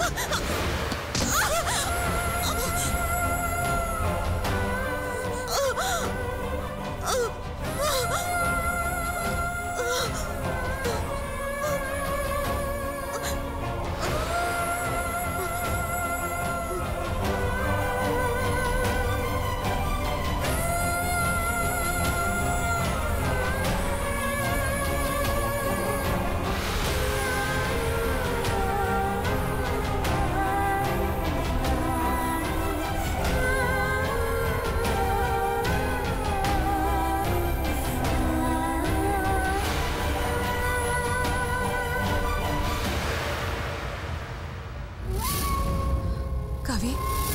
കവി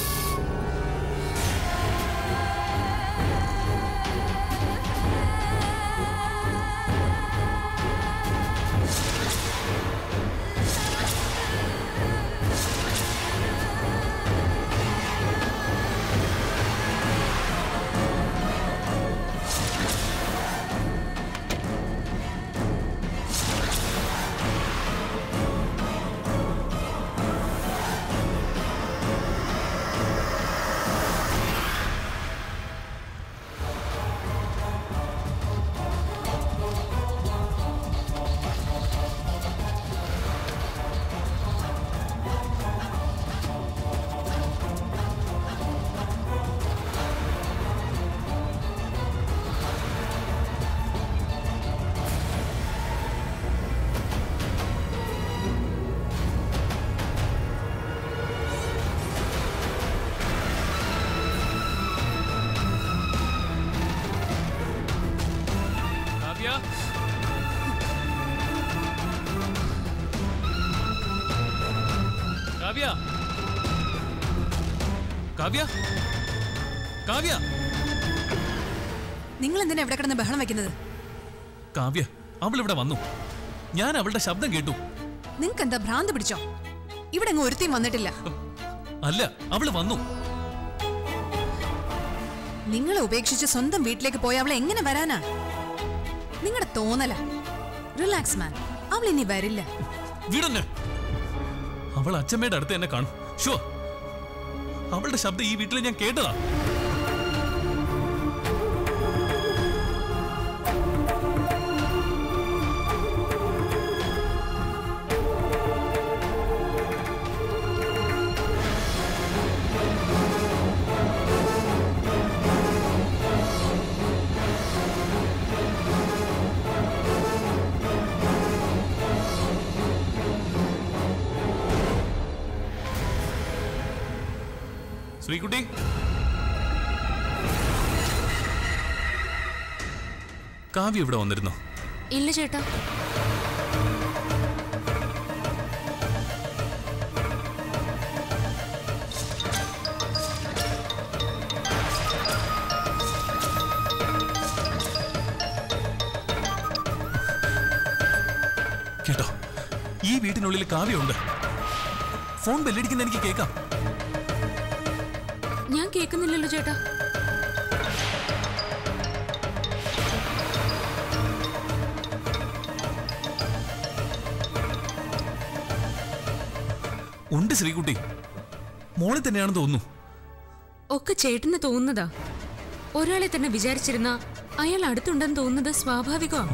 കാവ്യ കാവ്യ കാവ്യ കാവ്യ നിങ്ങൾ എന്തിനാ ഇവിടെ കിടന്ന് ബഹളം വെക്കുന്നത് കാവ്യ അവൾ ഇവിടെ വന്നു ഞാൻ അവളുടെ ശബ്ദം കേട്ടു നിങ്ങൾക്ക് എന്താ ഭ്രാന്ത് പിടിച്ചോ ഇവിടെ അങ്ങ് ഒരുത്തിയും വന്നിട്ടില്ല അല്ല അവള് വന്നു നിങ്ങളെ ഉപേക്ഷിച്ച് സ്വന്തം വീട്ടിലേക്ക് പോയ അവളെ എങ്ങനെ വരാനാ നിങ്ങളുടെ തോന്നല റിലാക്സ് മാൻ അവൾ ഇനി വരില്ല വീടന്നെ അവൾ അച്ഛമ്മയുടെ അടുത്ത് എന്നെ കാണും ഷോ അവളുടെ ശബ്ദം ഈ വീട്ടിൽ ഞാൻ കേട്ടതാ ശ്രീകുട്ടി കാവ്യ ഇവിടെ വന്നിരുന്നോ ഇല്ല ചേട്ടാ കേട്ടോ ഈ വീട്ടിനുള്ളിൽ കാവ്യമുണ്ട് ഫോൺ ബെല്ലടിക്കുന്ന എനിക്ക് കേൾക്കാം ഞാൻ കേൾക്കുന്നില്ലല്ലോ ചേട്ടാ ഉണ്ട് ശ്രീകുട്ടി മോളെ തന്നെയാണെന്ന് തോന്നുന്നു ഒക്കെ ചേട്ടന് തോന്നുന്നതാ ഒരാളെ തന്നെ വിചാരിച്ചിരുന്ന അയാൾ അടുത്തുണ്ടെന്ന് തോന്നുന്നത് സ്വാഭാവികമാണ്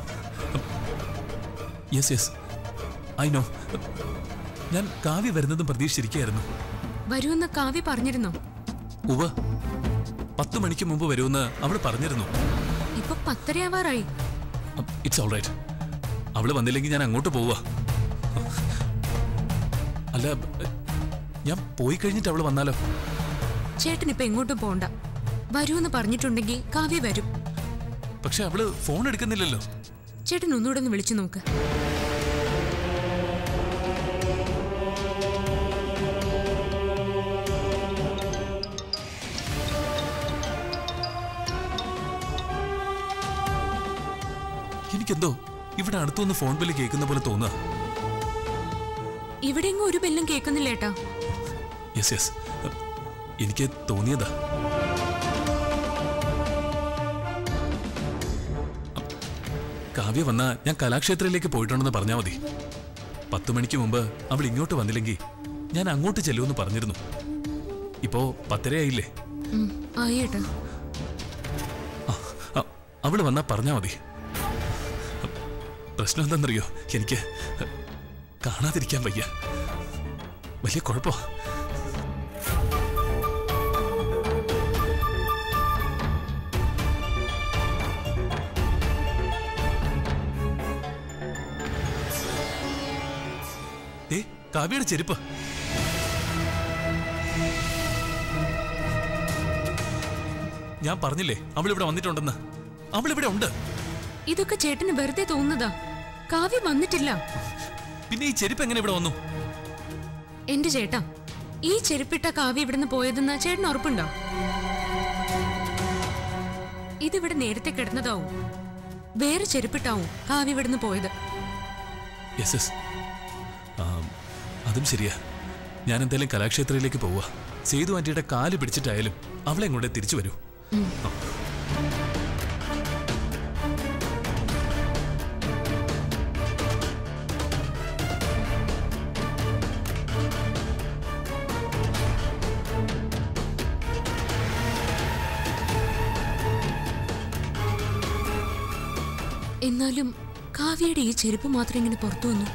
യെസ് യെസ് ഐ നോ ഞാൻ കാവ്യ വരുന്നതും പ്രതീക്ഷിച്ചിരിക്കുകയായിരുന്നു വരുമെന്ന് കാവ്യ പറഞ്ഞിരുന്നോ ഉവ പത്ത് മണിക്ക് മുമ്പ് വരുമെന്ന് അവൾ പറഞ്ഞിരുന്നു ഇപ്പൊ പത്തരയാവാറായി ഇറ്റ്സ് ഓൾ റൈറ്റ് അവള് വന്നില്ലെങ്കിൽ ഞാൻ അങ്ങോട്ട് പോവാ അല്ല ഞാൻ പോയി കഴിഞ്ഞിട്ട് അവള് വന്നാലോ ചേട്ടൻ ഇപ്പൊ എങ്ങോട്ടും പോണ്ട വരുമെന്ന് പറഞ്ഞിട്ടുണ്ടെങ്കിൽ കാവ്യ വരും പക്ഷെ അവള് ഫോൺ എടുക്കുന്നില്ലല്ലോ ചേട്ടൻ ഒന്നുകൂടെ ഒന്ന് വിളിച്ചു നോക്ക് എനിക്കെന്തോ ഇവിടെ അടുത്തൊന്ന് ഫോൺ ബില്ല് കേൾക്കുന്ന പോലെ തോന്നുക ഇവിടെയെങ്ങും ഒരു ബെല്ലും കേൾക്കുന്നില്ല ഏട്ടാ യെസ് യെസ് എനിക്ക് തോന്നിയതാ കാവ്യ വന്ന ഞാൻ കലാക്ഷേത്രയിലേക്ക് പോയിട്ടുണ്ടെന്ന് പറഞ്ഞാൽ മതി പത്ത് മണിക്ക് മുമ്പ് അവൾ ഇങ്ങോട്ട് വന്നില്ലെങ്കിൽ ഞാൻ അങ്ങോട്ട് ചെല്ലുമെന്ന് പറഞ്ഞിരുന്നു ഇപ്പോ പത്തരയായില്ലേ ഉം, ആയി ഏട്ടാ അ- അവള് വന്നാ പറഞ്ഞാ മതി പ്രശ്നം എന്താണെന്നറിയോ എനിക്ക് കാണാതിരിക്കാൻ വയ്യ വലിയ കുഴപ്പോ ഏ കാവ്യയുടെ ചെരുപ്പ് ഞാൻ പറഞ്ഞില്ലേ അവളിവിടെ വന്നിട്ടുണ്ടെന്ന് അവളിവിടെ ഉണ്ട് ഇതൊക്കെ ചേട്ടന് വെറുതെ തോന്നുന്നതാ കാവ്യ വന്നിട്ടില്ല പിന്നെ ഈ ചെരുപ്പ് എങ്ങനെ ഇവിടെ വന്നു എന്റെ ചേട്ടാ ഈ ചെരുപ്പിട്ട കാവ്യ ഇവിടുന്ന് പോയതെന്ന് ചേട്ടന് ഉറപ്പുണ്ടോ ഇതിവിടെ നേരത്തെ കിടന്നതാവും വേറെ ചെരുപ്പിട്ടാവും കാവ്യ ഇവിടുന്ന് പോയത് യെസ് യെസ് അതും ശരിയാ ഞാൻ എന്തായാലും കലാക്ഷേത്രയിലേക്ക് പോവുക സേതു ആന്റിയുടെ കാല് പിടിച്ചിട്ടായാലും അവളെ ഇങ്ങോട്ട് തിരിച്ചു വരൂ ആ. എന്നാലും കാവ്യയുടെ ഈ ചെരുപ്പ് മാത്രം ഇങ്ങനെ പുറത്തു വന്നു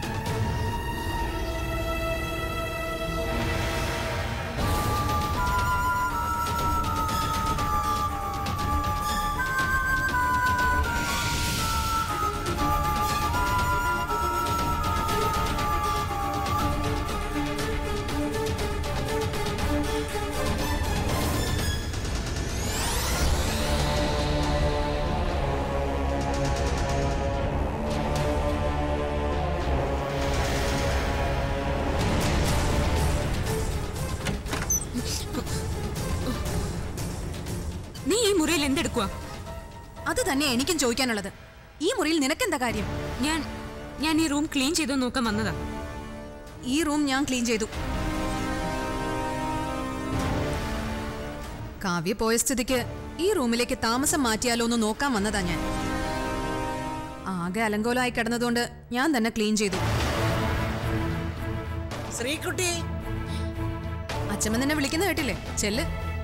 നീ ഈ മുറിയിൽ എന്തെടുക്കുക അത് തന്നെ എനിക്കും ചോദിക്കാനുള്ളത് ഈ മുറിയിൽ നിനക്കെന്താ കാര്യം ഞാൻ ഞാൻ ഈ റൂം ക്ലീൻ ചെയ്തോ നോക്കാൻ വന്നതാ ഈ റൂം ഞാൻ ക്ലീൻ ചെയ്തു കാവ്യ പോയ സ്ഥിതിക്ക് ഈ റൂമിലേക്ക് താമസം മാറ്റിയാലോ എന്ന് നോക്കാൻ വന്നതാ ഞാൻ ആകെ അലങ്കോലമായി കിടന്നതുകൊണ്ട് ഞാൻ തന്നെ ക്ലീൻ ചെയ്തു ശ്രീകുട്ടി അച്ഛമ്മ നിന്നെ വിളിക്കുന്ന കേട്ടില്ലേ ചെല്ല്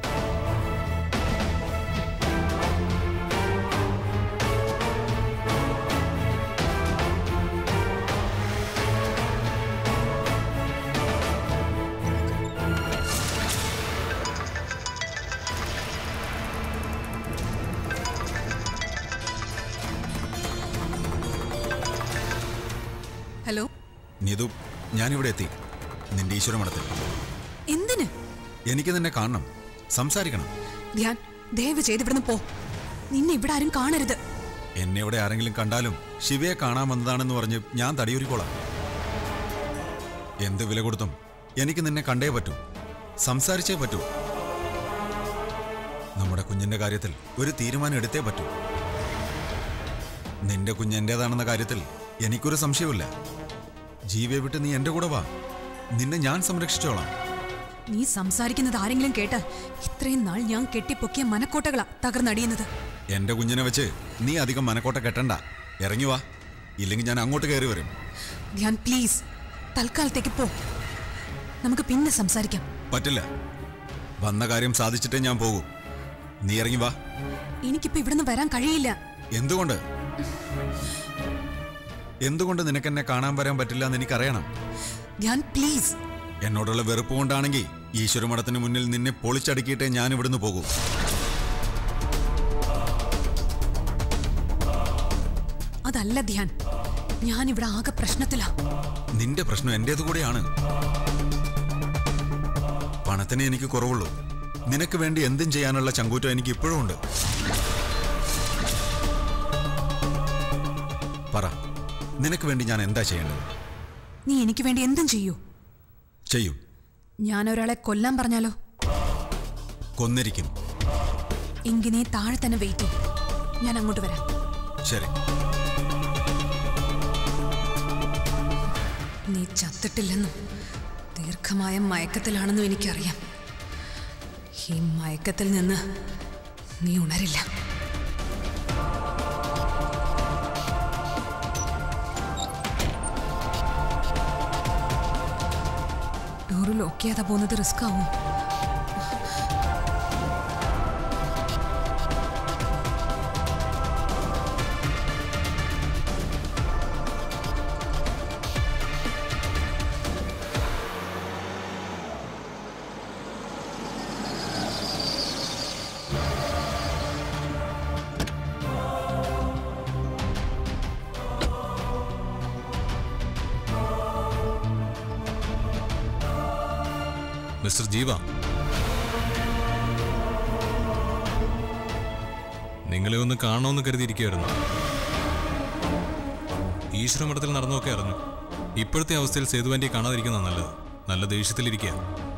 ഹലോ നിതു ഞാനിവിടെ എത്തി നിന്റെ ഈശ്വരമഠത്തിൽ എന്തിന് എനിക്ക് നിന്നെ കാണണം സംസാരിക്കണം ധ്യാൻ ദയവ് ചെയ്ത് ഇവിടുന്ന് പോ നിന്നെ ഇവിടെ ആരും കാണരുത് എന്നെ ഇവിടെ ആരെങ്കിലും കണ്ടാലും ശിവയെ കാണാൻ വന്നതാണെന്ന് പറഞ്ഞ് ഞാൻ തടിയൂരിക്കോളാം എന്ത് വില കൊടുത്തും എനിക്ക് നിന്നെ കണ്ടേ പറ്റൂ സംസാരിച്ചേ പറ്റൂ നമ്മുടെ കുഞ്ഞിന്റെ കാര്യത്തിൽ ഒരു തീരുമാനം എടുത്തേ പറ്റൂ നിന്റെ കുഞ്ഞ് എന്റേതാണെന്ന കാര്യത്തിൽ എനിക്കൊരു സംശയവുമില്ല ജീവയെ വിട്ട് നീ എന്റെ കൂടെ വാ നിന്നെ ഞാൻ സംരക്ഷിച്ചോളാം നീ സംസാരിക്കുന്നത് ആരെങ്കിലും കേട്ടാൽ ഇത്രയും നാൾ ഞാൻ കെട്ടിപ്പൊക്കിയ മനക്കോട്ടകളാ തകർന്നടിയുന്നത് എന്റെ കുഞ്ഞിനെ വെച്ച് നീ അധികം മനക്കോട്ട കെട്ടണ്ട ഇറങ്ങി വാ ഇല്ലെങ്കിൽ ഞാൻ അങ്ങോട്ട് കയറി വരും ധ്യാൻ പ്ലീസ് തൽക്കാലത്തേക്ക് പോ നമുക്ക് പിന്നെ സംസാരിക്കാം പറ്റില്ല വന്ന കാര്യം സാധിച്ചിട്ടേ ഞാൻ പോകൂ നീ ഇറങ്ങി വാ എനിക്കിപ്പോ ഇവിടുന്ന് വരാൻ കഴിയില്ല എന്തുകൊണ്ട് എന്തുകൊണ്ട് നിനക്കെന്നെ കാണാൻ വരാൻ പറ്റില്ല എന്ന് എനിക്കറിയണം ധ്യാൻ പ്ലീസ് എന്നോടുള്ള വെറുപ്പ് കൊണ്ടാണെങ്കിൽ ഈശ്വരമഠത്തിന് മുന്നിൽ നിന്നെ പൊളിച്ചടുക്കിയിട്ടേ ഞാൻ ഇവിടുന്ന് പോകൂ അതല്ല ധ്യാൻ ഞാൻ ഇവിടെ ആകെ പ്രശ്നത്തിലാ നിന്റെ പ്രശ്നം എന്റേത് കൂടെയാണ് പണത്തിന് എനിക്ക് കുറവുള്ളൂ നിനക്ക് വേണ്ടി എന്തും ചെയ്യാനുള്ള ചങ്കൂറ്റം എനിക്ക് ഇപ്പോഴും ഉണ്ട് പറ നിനക്ക് വേണ്ടി ഞാൻ എന്താ ചെയ്യേണ്ടത് നീ എനിക്ക് വേണ്ടി എന്തും ചെയ്യൂ ചെയ്യും ഞാൻ ഒരാളെ കൊല്ലാൻ പറഞ്ഞാലോ കൊന്നിരിക്കും എങ്കിൽ നീ താഴെ തന്നെ വെയിറ്റ് ചെയ്യും ഞാൻ അങ്ങോട്ട് വരാം ശരി നീ ചത്തിട്ടില്ലെന്നും ദീർഘമായ മയക്കത്തിലാണെന്നും എനിക്കറിയാം ഈ മയക്കത്തിൽ നിന്ന് നീ ഉണരില്ല ഡോറ് ലോക്ക് ചെയ്യാതെ പോകുന്നത് റിസ്ക് ആവും മിസ്റ്റർ ജീവ നിങ്ങളെ ഒന്ന് കാണണമെന്ന് കരുതിയിരിക്കുകയായിരുന്നു ഈശ്വരമഠത്തിൽ നടന്നൊക്കെ അറിഞ്ഞു ഇപ്പോഴത്തെ അവസ്ഥയിൽ സേതുവാൻ്റെ കാണാതിരിക്കുന്ന നല്ലത് നല്ല ദേഷ്യത്തിലിരിക്കുക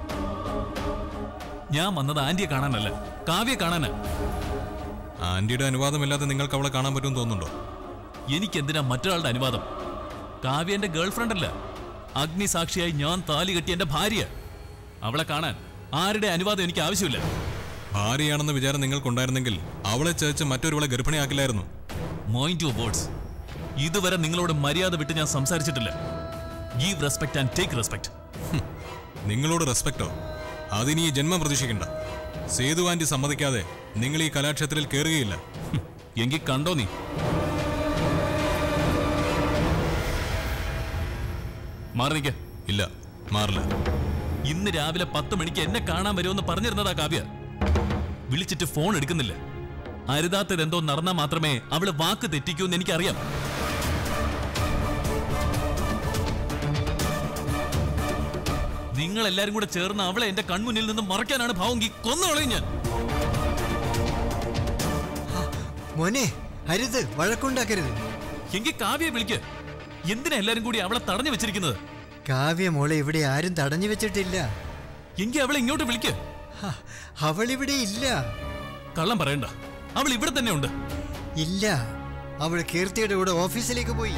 ഞാൻ വന്നത് ആന്റിയെ കാണാനല്ല കാവ്യെ കാണാനാ ആന്റിയുടെ അനുവാദമില്ലാതെ നിങ്ങൾക്ക് അവളെ കാണാൻ പറ്റുമെന്ന് തോന്നുന്നുണ്ടോ എനിക്കെന്തിനാ മറ്റൊരാളുടെ അനുവാദം കാവ്യ എന്റെ ഗേൾഫ്രണ്ട് അല്ല അഗ്നിസാക്ഷിയായി ഞാൻ താലി കെട്ടിയ എന്റെ ഭാര്യ അവളെ കാണാൻ ആരുടെ അനുവാദം എനിക്ക് ആവശ്യമില്ല ഭാര്യയാണെന്ന വിചാരം നിങ്ങൾക്കുണ്ടായിരുന്നെങ്കിൽ അവളെ ചേച്ച് മറ്റൊരുവളെ ഗർഭിണിയാക്കില്ലായിരുന്നു മൈൻഡ് യുവർ വേർഡ്സ് ഇതുവരെ നിങ്ങളോട് മര്യാദ വിട്ട് ഞാൻ സംസാരിച്ചിട്ടില്ല give respect and take respect നിങ്ങളോട് റെസ്പെക്റ്റോ അതിനി ഈ ജന്മം പ്രതീക്ഷിക്കണ്ട സേതു ആന്റി സമ്മതിക്കാതെ നിങ്ങൾ ഈ കലാക്ഷേത്രത്തിൽ കയറുകയില്ല എങ്കിൽ കണ്ടോ നീ മാറി നിൽക്ക ഇല്ല മാറില്ല ഇന്ന് രാവിലെ പത്ത് മണിക്ക് എന്നെ കാണാൻ വരുമെന്ന് പറഞ്ഞിരുന്നതാ കാവ്യ വിളിച്ചിട്ട് ഫോൺ എടുക്കുന്നില്ല അരുതാത്തത് എന്തോ നടന്നാൽ മാത്രമേ അവള് വാക്ക് തെറ്റിക്കൂ എന്ന് എനിക്കറിയാം നിങ്ങൾ എല്ലാരും കൂടെ ചേർന്ന് അവളെ എന്റെ കൺമുന്നിൽ നിന്ന് മറയ്ക്കാനാണ് ഭാവങ്കി കൊന്നുകളയും ഞാൻ മോനെ അരുത് വഴക്കുണ്ടാക്കരുത് എങ്കിൽ കാവ്യെ വിളിക്ക് എന്തിനാ എല്ലാരും കൂടി അവളെ തടഞ്ഞു വെച്ചിരിക്കുന്നത് കാവ്യ മോളെ ഇവിടെ ആരും തടഞ്ഞു വെച്ചിട്ടില്ല എങ്കിൽ അവളെ ഇങ്ങോട്ട് വിളിക്ക് ഹ, അവളിവിടെ ഇല്ല കള്ളം പറയണ്ട അവൾ ഇവിടെ തന്നെ ഉണ്ട് ഇല്ല അവൾ കീർത്തിയുടെ കൂടെ ഓഫീസിലേക്ക് പോയി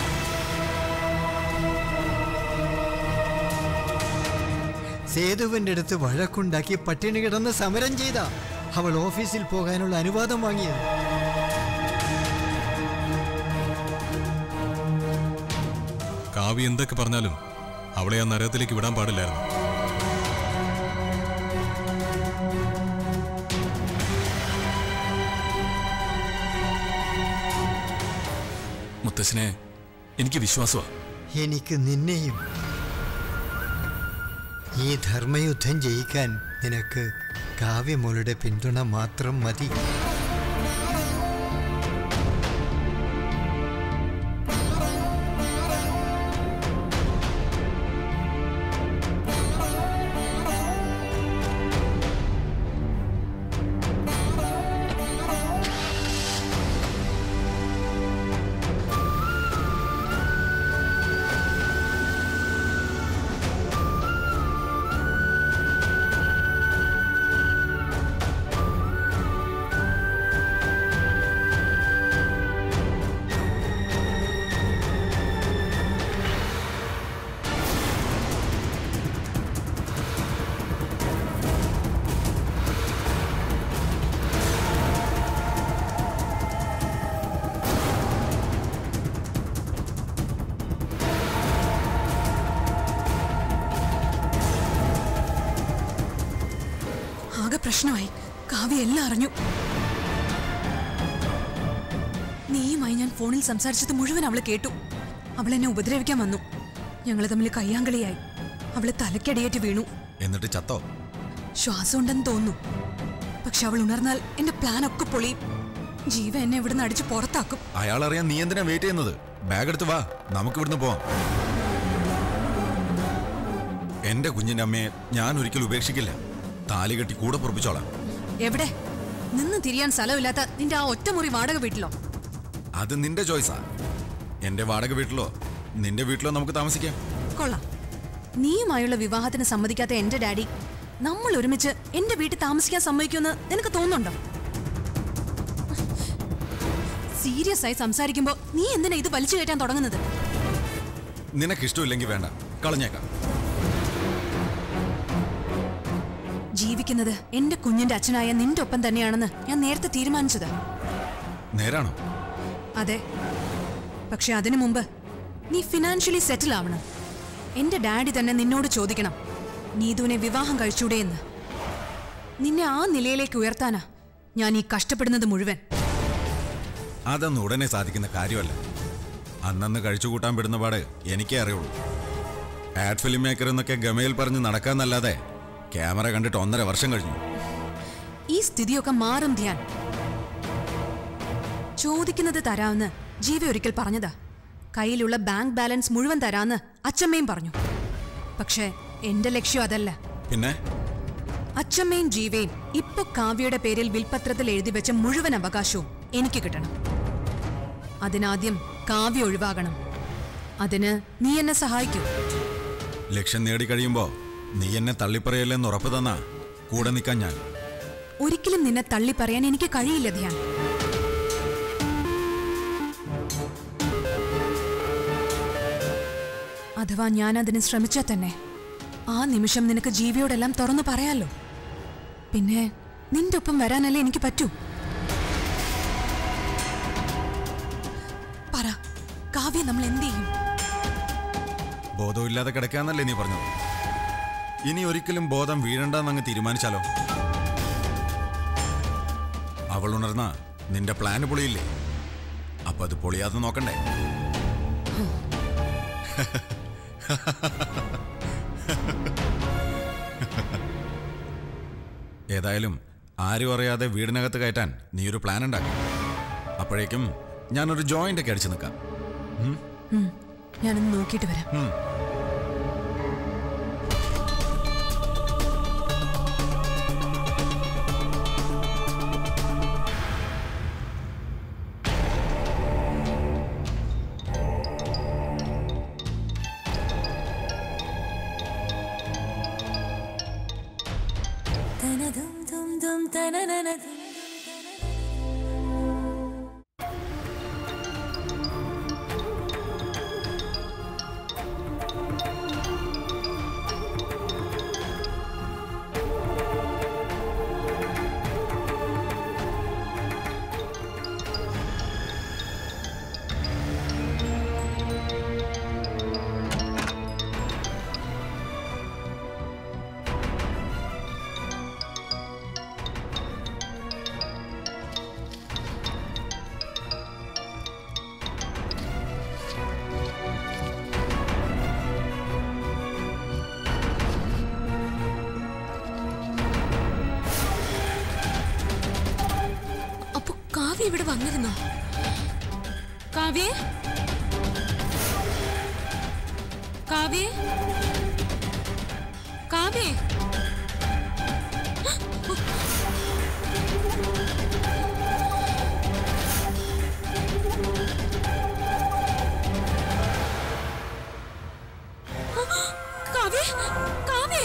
സേതുവിന്റെ അടുത്ത് വഴക്കുണ്ടാക്കി പട്ടിണി കിടന്ന് സമരം ചെയ്ത അവൾ ഓഫീസിൽ പോകാനുള്ള അനുവാദം വാങ്ങിയത് കാവ്യ എന്തൊക്കെ പറഞ്ഞാലും അവളെ ആ നരകത്തിലേക്ക് വിടാൻ പാടില്ലായിരുന്നു മുത്തശ്ശനെ എനിക്ക് വിശ്വാസമാണ് എനിക്ക് നിന്നെയും ഈ ധർമ്മയുദ്ധം ജയിക്കാൻ നിനക്ക് കാവ്യമോളുടെ പിന്തുണ മാത്രം മതി ആകെ പ്രശ്നമായി കാവ്യ എല്ലാം അറിഞ്ഞു നീയുമായി ഞാൻ ഫോണിൽ സംസാരിച്ചത് മുഴുവൻ അവള് കേട്ടു അവൾ എന്നെ ഉപദ്രവിക്കാൻ വന്നു ഞങ്ങൾ തമ്മിൽ കയ്യാങ്കളിയായി അവള് തലക്കടിയേറ്റ് വീണു എന്നിട്ട് ചത്തോ ശ്വാസം ഉണ്ടെന്ന് തോന്നുന്നു പക്ഷെ അവൾ ഉണർന്നാൽ എന്റെ പ്ലാൻ ഒക്കെ പൊളിയും ജീവ എന്നെ ഇവിടുന്ന് അടിച്ച് പുറത്താക്കും അയാൾ അറിയാൻ നീ എന്തിനാ വെയിറ്റ് ചെയ്യുന്നത് ബാഗ് എടുത്ത് വാ നമുക്ക് ഇവിടുന്ന് പോവാം എന്റെ കുഞ്ഞിന്റെ അമ്മയെ ഞാൻ ഒരിക്കലും ഉപേക്ഷിക്കില്ല താലി കെട്ടി കൂടെ പൊറപ്പിച്ചോളാം എവിടെ നിന്ന് തിരിയാൻ സ്ഥലമില്ലാത്ത നിന്റെ ആ ഒറ്റമുറി വാടക വീട്ടിലോ അത് നിന്റെ ചോയ്സാ എന്റെ വാടക വീട്ടിലോ നിന്റെ വീട്ടിലോ നമുക്ക് താമസിക്കാം കൊള്ളാം നീയുമായുള്ള വിവാഹത്തിന് സമ്മതിക്കാത്ത എന്റെ ഡാഡി നമ്മൾ ഒരുമിച്ച് എന്റെ വീട്ടിൽ താമസിക്കാൻ സമ്മതിക്കുമെന്ന് നിനക്ക് തോന്നുന്നുണ്ടോ സീരിയസ് ആയി സംസാരിക്കുമ്പോ നീ എന്തിനാ ഇത് വലിച്ചു കയറ്റാൻ തുടങ്ങുന്നത് നിനക്ക് ഇഷ്ടമില്ലെങ്കിൽ വേണ്ട കളഞ്ഞേക്കാം ജീവിക്കുന്നത് എന്റെ കുഞ്ഞിന്റെ അച്ഛനായ നിന്റെ ഒപ്പം തന്നെയാണെന്ന് ഞാൻ നേരത്തെ തീരുമാനിച്ചത് നേരാണോ അതെ പക്ഷെ അതിനു മുമ്പ് നീ ഫിനാൻഷ്യലി സെറ്റിൽ ആവണം എന്റെ ഡാഡി തന്നെ നിന്നോട് ചോദിക്കണം നീതുവിനെ വിവാഹം കഴിച്ചൂടെ എന്ന് നിന്നെ ആ നിലയിലേക്ക് ഉയർത്താനാ ഞാൻ ഈ കഷ്ടപ്പെടുന്നത് മുഴുവൻ അതൊന്നും ഉടനെ സാധിക്കുന്ന കാര്യമല്ല അന്നന്ന് കഴിച്ചുകൂട്ടാൻ പെടുന്ന പാട് എനിക്കേ അറിയുള്ളൂ ആഡ് ഫിലിം മേക്കർ എന്നൊക്കെ ഗമയിൽ പറഞ്ഞ് നടക്കാന്നല്ലാതെ ക്യാമറ കണ്ടിട്ട് ഒന്നര വർഷം കഴിഞ്ഞു ഈ സ്ഥിതിയൊക്കെ മാറും ധ്യാൻ ചോദിക്കുന്നത് തരാമെന്ന് ജീവ ഒരിക്കൽ പറഞ്ഞതാ കയ്യിലുള്ള ബാങ്ക് ബാലൻസ് മുഴുവൻ തരാന്ന് അച്ചമ്മയും പറഞ്ഞു പക്ഷേ എന്റെ ലക്ഷ്യം അതല്ല പിന്നെ അച്ചമ്മയും ജീവയും ഇപ്പൊ കാവ്യയുടെ പേരിൽ വിൽപത്രത്തിൽ എഴുതി വെച്ച മുഴുവൻ അവകാശവും എനിക്ക് കിട്ടണം അതിനാദ്യം കാവ്യ ഒഴിവാകണം അതിന് നീ എന്നെ സഹായിക്കൂ ലക്ഷ്യം നേടിക്കഴിയുമ്പോ നീ എന്നെ തള്ളിപ്പറയല്ലെന്ന് ഉറപ്പ് തന്നാ കൂടെ നിൽക്കാൻ ഞാൻ ഒരിക്കലും നിന്നെ തള്ളി പറയാൻ എനിക്ക് കഴിയില്ല ധ്യാൻ അഥവാ ഞാൻ അതിന് ശ്രമിച്ചാൽ തന്നെ ആ നിമിഷം നിനക്ക് ജീവിയോടെല്ലാം തുറന്നു പറയാലോ പിന്നെ നിന്റെ ഒപ്പം വരാനല്ലേ എനിക്ക് പറ്റൂ പറ കാവ്യ നമ്മൾ എന്ത് ചെയ്യും ബോധമില്ലാതെ കിടക്കാന്നല്ലേ നീ പറഞ്ഞത് ഇനി ഒരിക്കലും ബോധം വീഴണ്ടെന്നങ്ങ് തീരുമാനിച്ചാലോ അവൾ ഉണർന്ന നിന്റെ പ്ലാന് പൊളിയില്ലേ അപ്പൊ അത് പൊളിയാതെ നോക്കണ്ടേ ഏതായാലും ആരും അറിയാതെ വീടിനകത്ത് കയറ്റാൻ നീ ഒരു പ്ലാൻ ഉണ്ടാക്കി അപ്പോഴേക്കും ഞാനൊരു ജോയിന്റ് ഒക്കെ അടിച്ചു നിൽക്കാം ഉം, ഞാനൊന്ന് നോക്കിയിട്ട് വരാം അപ്പൊ കാവ്യ ഇവിടെ വന്നിരുന്നോ കാവ്യേ കാവ്യേ കാവ്യേ കാവ്യേ കാവ്യേ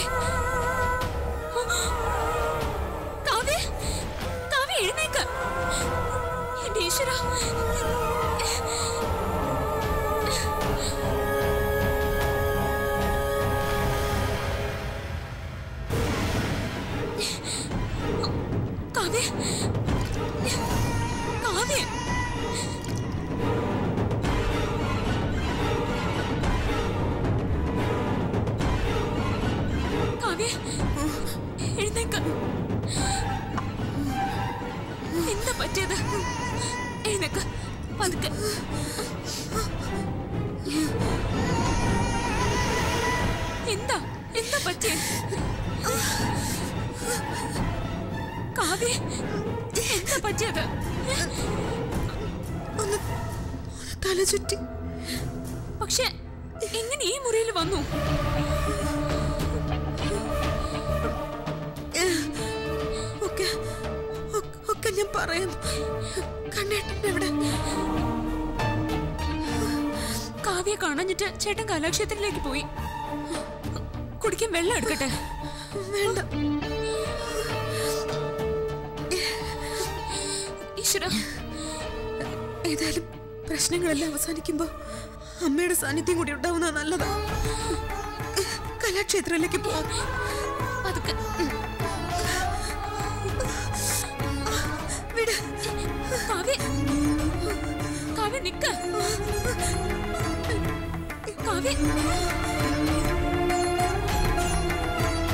കാവ്യേ കാവ്യ എഴുന്നേക്ക് എന്റെ ഈശ്വര കാവ്യ കാവ്യ കാവ്യ എഴുന്നേക്ക് എന്താ പറ്റിയത് എഴുന്നേക്ക് പതുക്കെ എന്താ എന്താ പറ്റിയ കാവ്യ എന്താ പറ്റിയത് തല ചുറ്റി പക്ഷെ എങ്ങനെ ഈ മുറിയിൽ വന്നു ഒക്കെ ഒക്കെ- ഒക്കെ ഞാൻ പറയാം കണ്ണേട്ടൻ എവിടെ കാവ്യ കാണഞ്ഞിട്ട് ചേട്ടൻ കലാക്ഷേത്രത്തിലേക്ക് പോയി കുടിക്കാൻ വെള്ളം എടുക്കട്ടെ വേണ്ട ഈശ്വര ഏതായാലും പ്രശ്നങ്ങളെല്ലാം അവസാനിക്കുമ്പോ അമ്മയുടെ സാന്നിധ്യം കൂടി ഉണ്ടാവുന്നത് നല്ലതാ കലാക്ഷേത്രത്തിലേക്ക് പോവാം പതുക്കെ വിട് കാവ്യ കാവ്യ നിക്ക് കാവ്യ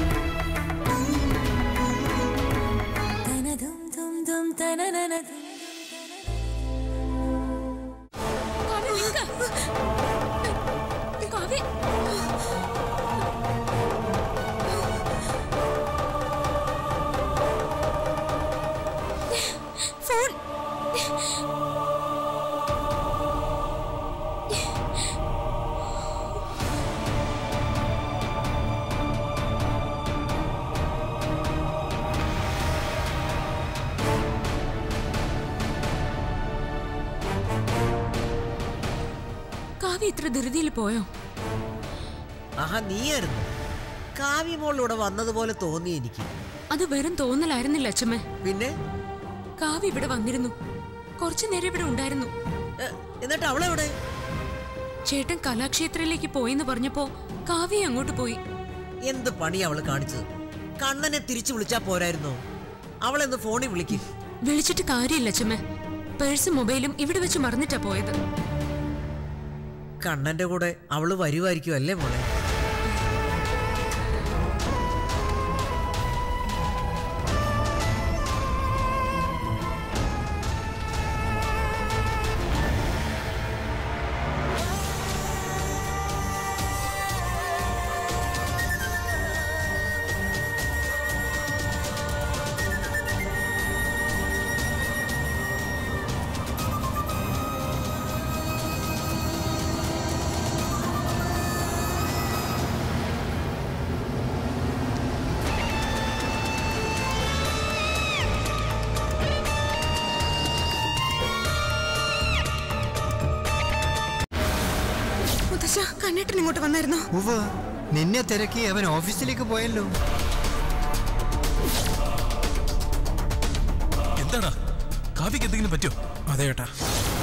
കാവ്യ ഇത്ര ധൃതിയിൽ പോയോ ആഹാ നീയായിരുന്നു കാവ്യമോളിലൂടെ വന്നതുപോലെ തോന്നി എനിക്ക് അത് വെറും തോന്നലായിരുന്നില്ല അച്ഛമ്മേ പിന്നെ കാവ്യ ഇവിടെ വന്നിരുന്നു കുറച്ചു നേരം ഇവിടെ ഉണ്ടായിരുന്നു എ, എന്നിട്ട് അവളെവിടെ ചേട്ടൻ കലാക്ഷേത്രയിലേക്ക് പോയെന്ന് പറഞ്ഞപ്പോ കാവ്യ അങ്ങോട്ട് പോയി എന്ത് പണി അവള് കാണിച്ചത് കണ്ണനെ തിരിച്ചു വിളിച്ചാ പോരായിരുന്നോ അവളെന്ന് ഫോണിൽ വിളിക്കും വിളിച്ചിട്ട് കാര്യമില്ല അച്ഛമ്മേ പേഴ്സും മൊബൈലും ഇവിടെ വെച്ച് മറന്നിട്ടാ പോയത് കണ്ണന്റെ കൂടെ അവള് വരുമായിരിക്കും അല്ലേ മോളെ മുത്തശ്ശ കണ്ണേട്ടൻ ഇങ്ങോട്ട് വന്നായിരുന്നോ ഉവ്വ് നിന്നെ തിരക്കി അവൻ ഓഫീസിലേക്ക് പോയല്ലോ എന്താടാ കാവ്യക്ക് എന്തെങ്കിലും പറ്റോ അതെ ഏട്ടാ